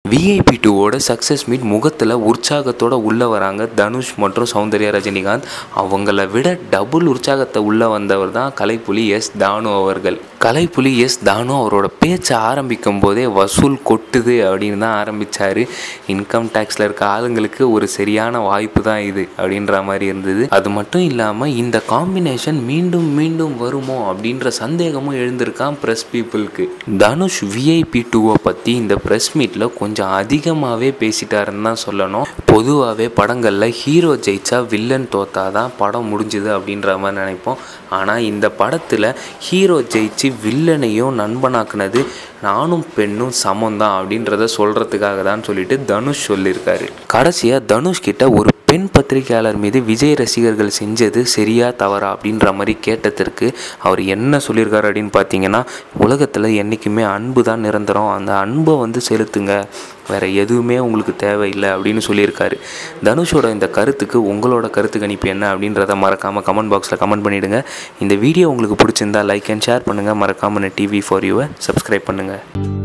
VIP டூவோட success meet முகத்தில் உற்சாகத்தோட உள்ளே வராங்க தனுஷ் மற்றும் சௌந்தர்யா ரஜினிகாந்த் அவங்கள விட டபுள் உற்சாகத்தை உள்ளே வந்தவர் தான் கலைப்புலி எஸ் தானு அவர்கள் கலைப்புலி எஸ் தானு அவரோட பேச்சை ஆரம்பிக்கும் போதே வசூல் கொட்டுது அப்படின்னு தான் ஆரம்பித்தார் இன்கம் டேக்ஸில் இருக்க ஆளுங்களுக்கு ஒரு சரியான வாய்ப்பு தான் இது அப்படின்ற மாதிரி இருந்தது அது மட்டும் இல்லாமல் இந்த காம்பினேஷன் மீண்டும் மீண்டும் வருமோ அப்படின்ற சந்தேகமும் எழுந்திருக்கான் ப்ரெஸ் பீப்புளுக்கு தனுஷ் விஐபி டூவை பற்றி இந்த ப்ரெஸ் மீட்டில் கொஞ்சம் அதிகமாகவே பேசிட்டாருன்னு தான் சொல்லணும் பொதுவாகவே படங்களில் ஹீரோ ஜெயிச்சா வில்லன் தோத்தா தான் படம் முடிஞ்சுது அப்படின்ற மாதிரி நினைப்போம் ஆனால் இந்த படத்தில் ஹீரோ ஜெயிச்சு வில்லனையும் நண்பனாக்குனது நானும் பெண்ணும் சமம் தான் அப்படின்றத சொல்கிறதுக்காக தான் சொல்லிட்டு தனுஷ் சொல்லியிருக்காரு கடைசியாக தனுஷ் கிட்ட ஒரு பெண் பத்திரிகையாளர் மீது விஜய் ரசிகர்கள் செஞ்சது சரியா தவறா அப்படின்ற மாதிரி கேட்டதற்கு அவர் என்ன சொல்லியிருக்காரு அப்படின்னு பார்த்தீங்கன்னா உலகத்தில் என்றைக்குமே அன்பு தான் நிரந்தரம் அந்த அன்பை வந்து செலுத்துங்க வேறு எதுவுமே உங்களுக்கு தேவையில்லை அப்படின்னு சொல்லியிருக்காரு தனுஷோட இந்த கருத்துக்கு உங்களோட கருத்து கணிப்பு என்ன அப்படின்றத மறக்காமல் கமெண்ட் பாக்ஸில் கமெண்ட் பண்ணிவிடுங்க இந்த வீடியோ உங்களுக்கு பிடிச்சிருந்தா லைக் அண்ட் ஷேர் பண்ணுங்கள் மறக்காமல் டிவி ஃபார் யூவை சப்ஸ்கிரைப் பண்ணுங்கள்